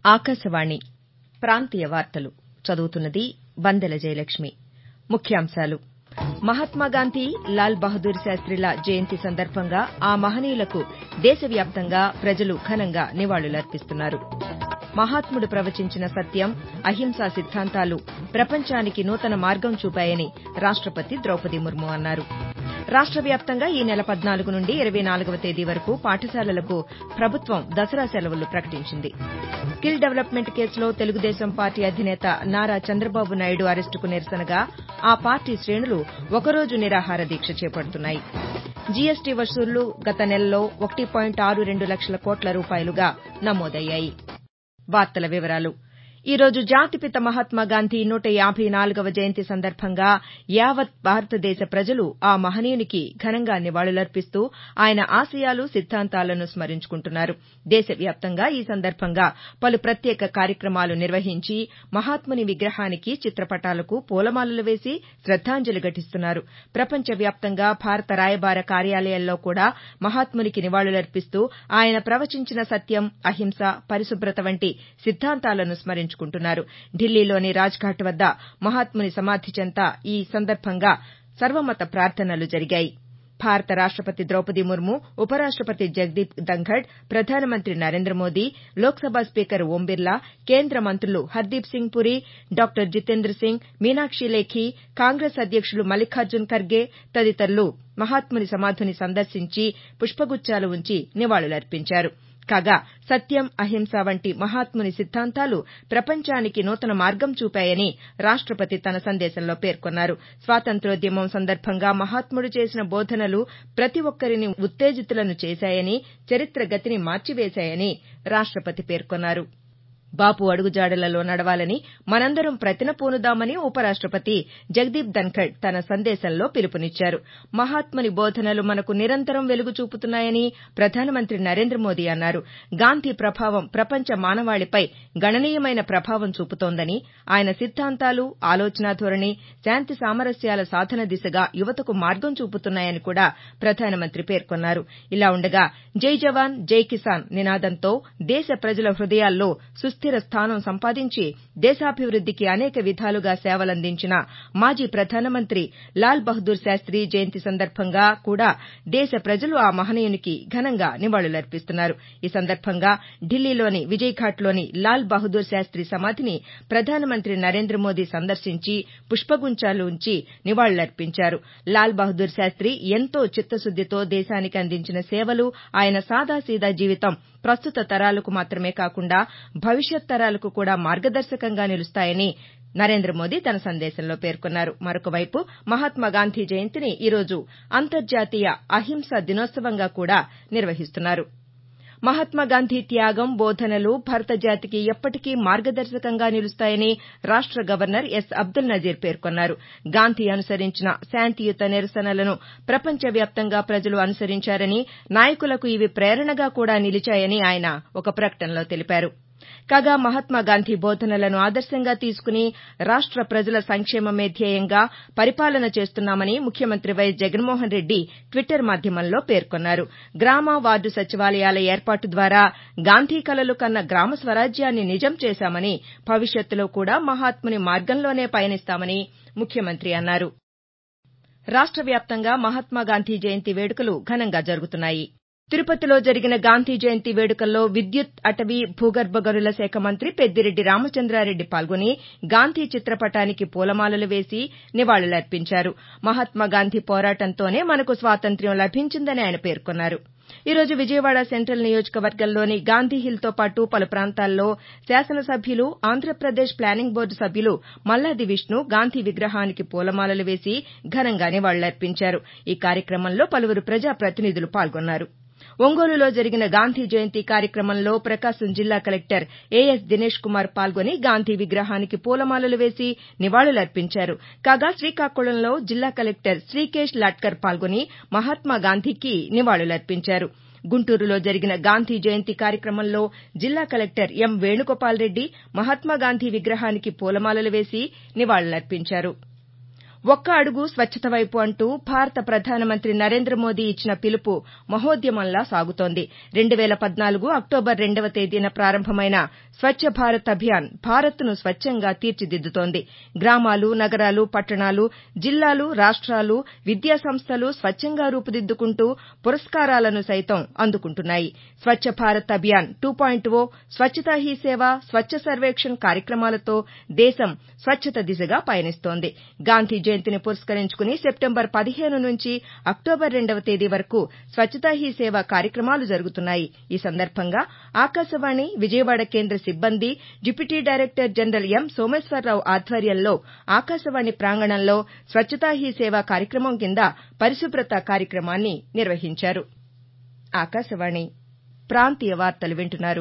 ఆకాశవాణి ప్రాంతీయ వార్తలు చదువుతున్నది బందెల జయలక్ష్మి ముఖ్యాంశాలు మహాత్మాగాంధీ లాల్ బహదూర్ శాస్తిల జయంతి సందర్భంగా ఆ మహనీయులకు దేశవ్యాప్తంగా ప్రజలు ఘనంగా నివాళులర్పిస్తున్నారు మహాత్ముడు ప్రవచించిన సత్యం అహింసా సిద్దాంతాలు ప్రపంచానికి నూతన మార్గం చూపాయని రాష్టపతి ద్రౌపది ముర్ము అన్నారు రాష్ట వ్యాప్తంగా ఈ నెల పద్నాలుగు నుండి ఇరవై నాలుగవ తేదీ వరకు పాఠశాలలకు ప్రభుత్వం దసరా సెలవులు ప్రకటించింది స్కిల్ డెవలప్మెంట్ కేసులో తెలుగుదేశం పార్టీ అధినేత నారా చంద్రబాబు నాయుడు అరెస్టుకు నిరసనగా ఆ పార్టీ శ్రేణులు ఒకరోజు నిరాహార దీక్ష చేపడుతున్నాయి జీఎస్టీ వసూళ్లు గత నెలలో ఒకటి పాయింట్ ఆరు రెండు లక్షల కోట్ల రూపాయలుగా నమోదయ్యాయి ఈ రోజు జాతిపిత మహాత్మాగాంధీ నూట యాబై నాలుగవ జయంతి సందర్భంగా యావత్ భారతదేశ ప్రజలు ఆ మహనీయునికి ఘనంగా నివాళులర్పిస్తూ ఆయన ఆశయాలు సిద్దాంతాలను స్మరించుకుంటున్నారు దేశవ్యాప్తంగా ఈ సందర్భంగా పలు ప్రత్యేక కార్యక్రమాలు నిర్వహించి మహాత్ముని విగ్రహానికి చిత్రపటాలకు పూలమాలలు వేసి శద్దాంజలి ఘటిస్తున్నారు ప్రపంచ వ్యాప్తంగా భారత రాయబార కార్యాలయాల్లో కూడా మహాత్మునికి నివాళులర్పిస్తూ ఆయన ప్రవచించిన సత్యం అహింస పరిశుభ్రత వంటి సిద్దాంతాలను స్మరించుకుంటున్నారు ఢిల్లీలోని రాజ్ఘాట్ వద్ద మహాత్ముని సమాధి చెంత ఈ సందర్భంగా సర్వమత ప్రార్థనలు జరిగాయి భారత రాష్టపతి ద్రౌపది ముర్ము ఉపరాష్టపతి జగదీప్ ధంఖడ్ ప్రధానమంత్రి నరేంద్రమోదీ లోక్సభ స్పీకర్ ఓం బిర్లా కేంద్ర మంత్రులు హర్దీప్ సింగ్ పురి డాక్టర్ జితేంద్ర సింగ్ మీనాక్షి లేఖి కాంగ్రెస్ అధ్యక్షులు మల్లిఖార్జున్ ఖర్గే తదితరులు మహాత్ముని సమాధిని సందర్శించి పుష్పగుచ్చాలు ఉంచి నివాళులర్పించారు కాగా సత్యం అహింస వంటి మహాత్ముని సిద్దాంతాలు ప్రపంచానికి నూతన మార్గం చూపాయని రాష్టపతి తన సందేశంలో పేర్కొన్నారు స్వాతంత్ర్యోద్యమం సందర్భంగా మహాత్ముడు చేసిన బోధనలు ప్రతి ఒక్కరిని ఉత్తేజితులను చేశాయని చరిత్ర గతిని మార్చివేశాయని రాష్టపతి పేర్కొన్నారు బాపు అడుగుజాడలలో నడవాలని మనందరం ప్రతిన పూనుదామని ఉపరాష్టపతి జగదీప్ ధన్ఖడ్ తన సందేశంలో పిలుపునిచ్చారు మహాత్ముని బోధనలు మనకు నిరంతరం వెలుగు చూపుతున్నాయని ప్రధానమంత్రి నరేంద్రమోదీ అన్నారు గాంధీ ప్రభావం ప్రపంచ మానవాళిపై గణనీయమైన ప్రభావం చూపుతోందని ఆయన సిద్దాంతాలు ఆలోచనా ధోరణి శాంతి సామరస్యాల సాధన దిశగా యువతకు మార్గం చూపుతున్నాయని కూడా ప్రధానమంత్రి పేర్కొన్నారు ఇలా ఉండగా జై జవాన్ జై కిసాన్ నినాదంతో దేశ ప్రజల హృదయాల్లో సుస్దిర స్థానం సంపాదించి దేశాభివృద్దికి అనేక విధాలుగా సేవలందించిన మాజీ ప్రధానమంత్రి లాల్ బహదూర్ శాస్తి జయంతి సందర్భంగా కూడా దేశ ప్రజలు ఆ మహనీయునికి ఘనంగా నివాళులర్పిస్తున్నారు ఈ సందర్భంగా ఢిల్లీలోని విజయ్ఘాట్లోని లాల్ బహదూర్ శాస్తి సమాధిని ప్రధానమంత్రి నరేంద్రమోదీ సందర్శించి పుష్పగుచ్చాలు ఉంచి నివాళులర్పించారు లాల్ బహదూర్ శాస్తి ఎంతో చిత్తశుద్దితో దేశానికి అందించిన సేవలు ఆయన సాదాసీదా జీవితం ప్రస్తుత తరాలకు మాత్రమే కాకుండా భవిష్యత్ తరాలకు కూడా మార్గదర్శకంగా నిలుస్తాయని నరేంద్రమోదీ తన సందేశంలో పేర్కొన్నారు మరొకవైపు మహాత్మాగాంధీ జయంతిని ఈరోజు అంతర్జాతీయ అహింసా దినోత్సవంగా కూడా నిర్వహిస్తున్నారు మహాత్మాగాంధీ త్యాగం బోధనలు భారత జాతికి ఎప్పటికీ మార్గదర్శకంగా నిలుస్తాయని రాష్ట గవర్నర్ ఎస్ అబ్దుల్ నజీర్ పేర్కొన్నారు గాంధీ అనుసరించిన శాంతియుత నిరసనలను ప్రపంచ వ్యాప్తంగా ప్రజలు అనుసరించారని నాయకులకు ఇవి ప్రేరణగా కూడా నిలిచాయని ఆయన ఒక ప్రకటనలో తెలిపారు కాగా మహాత్మాగాంధీ బోధనలను ఆదర్శంగా తీసుకుని రాష్ట ప్రజల సంక్షేమమే ధ్యేయంగా పరిపాలన చేస్తున్నామని ముఖ్యమంత్రి వైఎస్ జగన్మోహన్ రెడ్డి ట్విట్టర్ మాధ్యమంలో పేర్కొన్నారు గ్రామ వార్డు సచివాలయాల ఏర్పాటు ద్వారా గాంధీ కలలు కన్న గ్రామ స్వరాజ్యాన్ని నిజం చేశామని భవిష్యత్తులో కూడా మహాత్ముని మార్గంలోనే పయనిస్తామని ముఖ్యమంత్రి అన్నారు రాష్ట వ్యాప్తంగా మహాత్మాగాంధీ జయంతి వేడుకలు ఘనంగా జరుగుతున్నాయి తిరుపతిలో జరిగిన గాంధీ జయంతి వేడుకల్లో విద్యుత్ అటవీ భూగర్భ గనుల శాఖ మంత్రి పెద్దిరెడ్డి రామచంద్రారెడ్డి పాల్గొని గాంధీ చిత్రపటానికి పూలమాలలు వేసి నివాళులర్పించారు మహాత్మాగాంధీ పోరాటంతోనే మనకు స్వాతంత్ర్యం లభించిందని ఆయన పేర్కొన్నారు ఈ రోజు విజయవాడ సెంట్రల్ నియోజకవర్గంలోని గాంధీహిల్తో పాటు పలు ప్రాంతాల్లో శాసనసభ్యులు ఆంధ్రప్రదేశ్ ప్లానింగ్ బోర్డు సభ్యులు మల్లాది విష్ణు గాంధీ విగ్రహానికి పూలమాలలు వేసి ఘనంగా నివాళులర్పించారు ఈ కార్యక్రమంలో పలువురు ప్రజాప్రతినిధులు పాల్గొన్నారు ఒంగోలులో జరిగిన గాంధీ జయంతి కార్యక్రమంలో ప్రకాశం జిల్లా కలెక్టర్ ఏఎస్ దినేష్ కుమార్ పాల్గొని గాంధీ విగ్రహానికి పూలమాలలు వేసి నివాళులర్పించారు కాగా శ్రీకాకుళంలో జిల్లా కలెక్టర్ శ్రీకేశ్ లాట్కర్ పాల్గొని మహాత్మాగాంధీకి నివాళులర్పించారు గుంటూరులో జరిగిన గాంధీ జయంతి కార్యక్రమంలో జిల్లా కలెక్టర్ ఎం వేణుగోపాల్ రెడ్డి మహాత్మాగాంధీ విగ్రహానికి పూలమాలలు వేసి నివాళులర్పించారు ఒక్క అడుగు స్వచ్చత వైపు అంటూ భారత ప్రధానమంత్రి నరేంద్రమోదీ ఇచ్చిన పిలుపు మహోద్యమంలా సాగుతోంది రెండు వేల పద్నాలుగు అక్టోబర్ రెండవ తేదీన ప్రారంభమైన స్వచ్ఛ భారత్ అభియాన్ భారత్ను స్వచ్ఛంగా తీర్చిదిద్దుతోంది గ్రామాలు నగరాలు పట్టణాలు జిల్లాలు రాష్ట్రాలు విద్యా సంస్థలు స్వచ్ఛంగా రూపుదిద్దుకుంటూ పురస్కారాలను సైతం అందుకుంటున్నాయి Swachh Bharat Abhiyan two point O Swachhata Hi Seva Swachh Sarvekshan కార్యక్రమాలతో దేశం స్వచ్ఛత దిశగా పయనిస్తోంది గాంధీ జయంతిని పురస్కరించుకుని సెప్టెంబర్ పదిహేను నుంచి అక్టోబర్ రెండవ తేదీ వరకు స్వచ్ఛతా హీ సేవ కార్యక్రమాలు జరుగుతున్నాయి ఈ సందర్భంగా ఆకాశవాణి విజయవాడ కేంద్ర సిబ్బంది deputy director general M Someswararao ఆధ్వర్యంలో ఆకాశవాణి ప్రాంగణంలో స్వచ్ఛతా హీ సేవ కార్యక్రమం కింద పరిశుభ్రత కార్యక్రమాన్ని నిర్వహించారు ఆకాశవాణి ప్రాంతీయ వార్తలు వింటున్నారు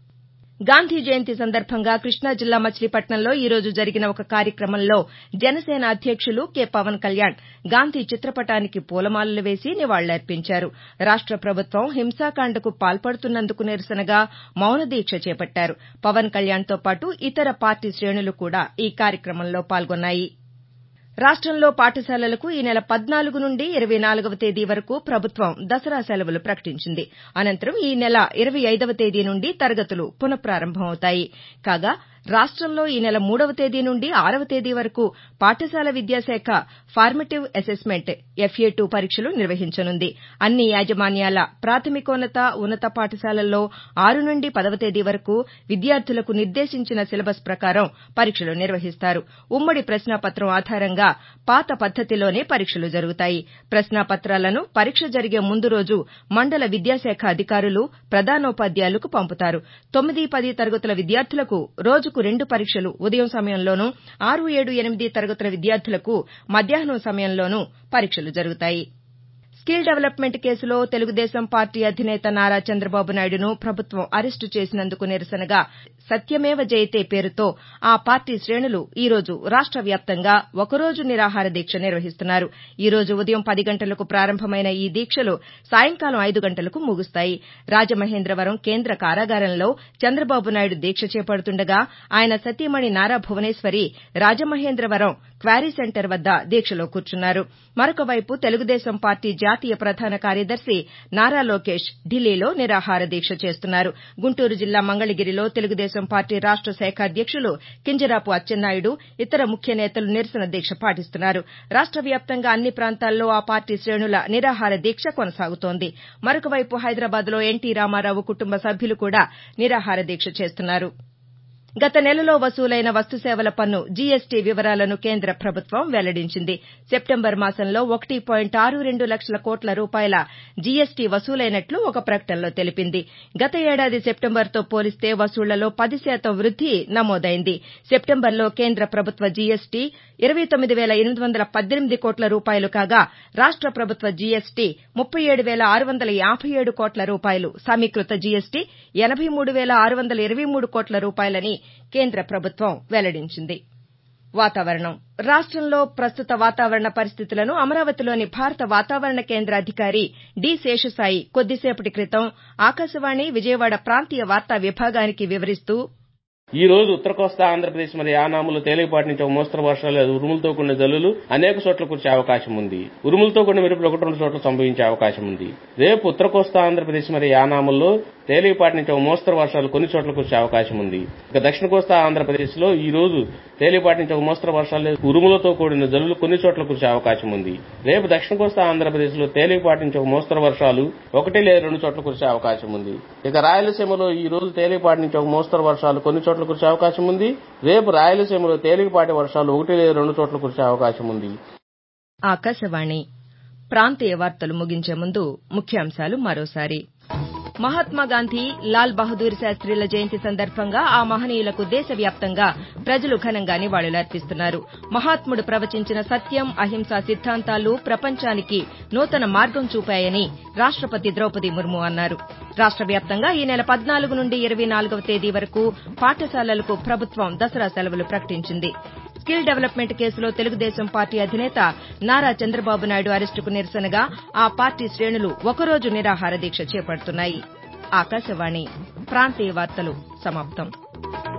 గాంధీ జయంతి సందర్భంగా కృష్ణా జిల్లా మచిలీపట్నంలో ఈ రోజు జరిగిన ఒక కార్యక్రమంలో జనసేన అధ్యక్షులు కె పవన్ కళ్యాణ్ గాంధీ చిత్రపటానికి పూలమాలలు వేసి నివాళులర్పించారు రాష్ట ప్రభుత్వం హింసాకాండకు పాల్పడుతున్నందుకు నిరసనగా మౌనదీక్ష చేపట్టారు పవన్ కళ్యాణ్తో పాటు ఇతర పార్టీ శ్రేణులు కూడా ఈ కార్యక్రమంలో పాల్గొన్నాయి రాష్టంలో పాఠశాలలకు ఈ నెల పద్నాలుగు నుండి ఇరవై నాలుగవ తేదీ వరకు ప్రభుత్వం దసరా సెలవులు ప్రకటించింది అనంతరం ఈ నెల ఇరవై ఐదవ తేదీ నుండి తరగతులు పునఃపారంభమవుతాయి కాగా రాష్టంలో ఈ నెల మూడవ తేదీ నుండి ఆరవ తేదీ వరకు పాఠశాల విద్యాశాఖ ఫార్మేటివ్ అసెస్మెంట్ ఎఫ్ఏ టూ పరీక్షలు నిర్వహించనుంది అన్ని యాజమాన్యాల ప్రాథమికోన్నత ఉన్నత పాఠశాలల్లో ఆరు నుండి పదవ తేదీ వరకు విద్యార్థులకు నిర్దేశించిన సిలబస్ ప్రకారం పరీక్షలు నిర్వహిస్తారు ఉమ్మడి ప్రశ్నాపత్రం ఆధారంగా పాత పద్దతిలోనే పరీక్షలు జరుగుతాయి ప్రశ్నాపత్రాలను పరీక్ష జరిగే ముందు రోజు మండల విద్యాశాఖ అధికారులు ప్రధానోపాధ్యాయులకు పంపుతారు తొమ్మిది పది తరగతుల విద్యార్థులకు రోజుకు రెండు పరీక్షలు ఉదయం సమయంలోనూ ఆరు ఏడు ఎనిమిది తరగతుల విద్యార్థులకు మధ్యాహ్నం సమయంలోనూ పరీక్షలు జరుగుతాయి స్కిల్ డెవలప్మెంట్ కేసులో తెలుగుదేశం పార్టీ అధినేత నారా చంద్రబాబు నాయుడును ప్రభుత్వం అరెస్టు చేసినందుకు నిరసనగా సత్యమేవ జయతే పేరుతో ఆ పార్టీ శ్రేణులు ఈ రోజు రాష్ట వ్యాప్తంగా ఒకరోజు నిరాహార దీక్ష నిర్వహిస్తున్నారు ఈ రోజు ఉదయం పది గంటలకు ప్రారంభమైన ఈ దీక్షలు సాయంకాలం ఐదు గంటలకు ముగుస్తాయి రాజమహేంద్రవరం కేంద్ర కారాగారంలో చంద్రబాబు నాయుడు దీక్ష చేపడుతుండగా ఆయన సతీమణి నారా భువనేశ్వరి రాజమహేంద్రవరం క్వారీ సెంటర్ వద్ద దీక్షలో కూర్చున్నారు మరొకవైపు తెలుగుదేశం పార్టీ జాతీయ ప్రధాన కార్యదర్శి నారా లోకేష్ ఢిల్లీలో నిరాహార దీక్ష చేస్తున్నారు గుంటూరు జిల్లా మంగళగిరిలో తెలుగుదేశం పార్టీ రాష్ట శాఖ అధ్యక్షులు కింజరాపు అచ్చెన్నాయుడు ఇతర ముఖ్య నేతలు నిరసన దీక్ష పాటిస్తున్నారు రాష్ట వ్యాప్తంగా అన్ని ప్రాంతాల్లో ఆ పార్టీ శ్రేణుల నిరాహార దీక్ష కొనసాగుతోంది మరొకవైపు హైదరాబాద్లో ఎన్టీ రామారావు కుటుంబ సభ్యులు కూడా నిరాహార దీక్ష చేస్తున్నారు గత నెలలో వసూలైన వస్తుసేవల పన్ను జీఎస్టీ వివరాలను కేంద్ర ప్రభుత్వం వెల్లడించింది సెప్టెంబర్ మాసంలో ఒకటి పాయింట్ ఆరు రెండు లక్షల కోట్ల రూపాయల జీఎస్టీ వసూలైనట్లు ఒక ప్రకటనలో తెలిపింది గత ఏడాది సెప్టెంబర్తో పోలిస్తే వసూళ్లలో పది శాతం వృద్ది నమోదైంది సెప్టెంబర్లో కేంద్ర ప్రభుత్వ జీఎస్టీ ఇరవై తొమ్మిది వేల ఎనిమిది వందల పద్దెనిమిది కోట్ల రూపాయలు కాగా రాష్ట ప్రభుత్వ జీఎస్టీ ముప్పై ఏడు వేల ఆరు వందల యాభై ఏడు కోట్ల రూపాయలు సమీకృత జీఎస్టీ ఎనబై మూడు వేల ఆరు వందల ఇరవై మూడు కోట్ల రూపాయలని కేంద్ర ప్రభుత్వం వెల్లడించింది వాతావరణం రాష్టంలో ప్రస్తుత వాతావరణ పరిస్థితులను అమరావతిలోని భారత వాతావరణ కేంద్ర అధికారి డి శేషసాయి కొద్దిసేపటి క్రితం ఆకాశవాణి విజయవాడ ప్రాంతీయ వార్తా విభాగానికి వివరిస్తూ ఈ రోజు ఉత్తర కోస్తా ఆంధ్రప్రదేశ్ మరియు యానాములో తేలికపాటి నుంచి ఒక మోస్తరు వర్షాలు లేదా ఉరుములతో కూడిన జల్లులు అనేక చోట్ల కురిసే అవకాశం ఉంది ఉరుములతో కూడిన మెరుపులు ఒకటి రెండు చోట్ల సంభవించే అవకాశం ఉంది రేపు ఉత్తర కోస్తా ఆంధ్రప్రదేశ్ మరియు యానాముల్లో తేలికపాటి నుంచి ఒక మోస్తరు వర్షాలు కొన్ని చోట్ల కురిసే అవకాశం ఉంది ఇక దక్షిణ కోస్తా ఆంధ్రప్రదేశ్ లో ఈ రోజు తేలికపాటి నుంచి ఒక మోస్తరు వర్షాలు లేదా ఉరుములతో కూడిన జల్లులు కొన్ని చోట్ల కురిసే అవకాశం ఉంది రేపు దక్షిణ కోస్తా ఆంధ్రప్రదేశ్ లో తేలికపాటి నుంచి ఒక మోస్తరు వర్షాలు ఒకటి లేదా రెండు చోట్ల కురిసే అవకాశం ఉంది ఇక రాయలసీమలో ఈ రోజు తేలికపాటి నుంచి ఒక మోస్తరు వర్షాలు కొన్ని చోట్ల కురిసే అవకాశం ఉంది రేపు రాయలసీమలో తేలికపాటి వర్షాలు ఒకటి లేదా రెండు చోట్ల కురిసే అవకాశం ఉంది ఆకాశవాణి ప్రాంతీయ వార్తలు ముగించే ముందు ముఖ్యాంశాలు మరోసారి మహాత్మాగాంధీ లాల్ బహదూర్ శాస్త్రిల జయంతి సందర్భంగా ఆ మహనీయులకు దేశవ్యాప్తంగా ప్రజలు ఘనంగా నివాళులర్పిస్తున్నారు మహాత్ముడు ప్రవచించిన సత్యం అహింస సిద్ధాంతాలు ప్రపంచానికి నూతన మార్గం చూపాయని రాష్టపతి ద్రౌపది ముర్ము అన్నారు రాష్ట వ్యాప్తంగా ఈ నెల పద్నాలుగు నుండి ఇరవై నాలుగవ తేదీ వరకు పాఠశాలలకు ప్రభుత్వం దసరా సెలవులు ప్రకటించింది స్కిల్ డెవలప్మెంట్ కేసులో తెలుగుదేశం పార్టీ అధినేత నారా చంద్రబాబు నాయుడు అరెస్టుకు నిరసనగా ఆ పార్టీ శ్రేణులు ఒకరోజు నిరాహార దీక్ష చేపడుతున్నాయి ఆకాశవాణి ప్రాంతీయ వార్తలు సమాప్తం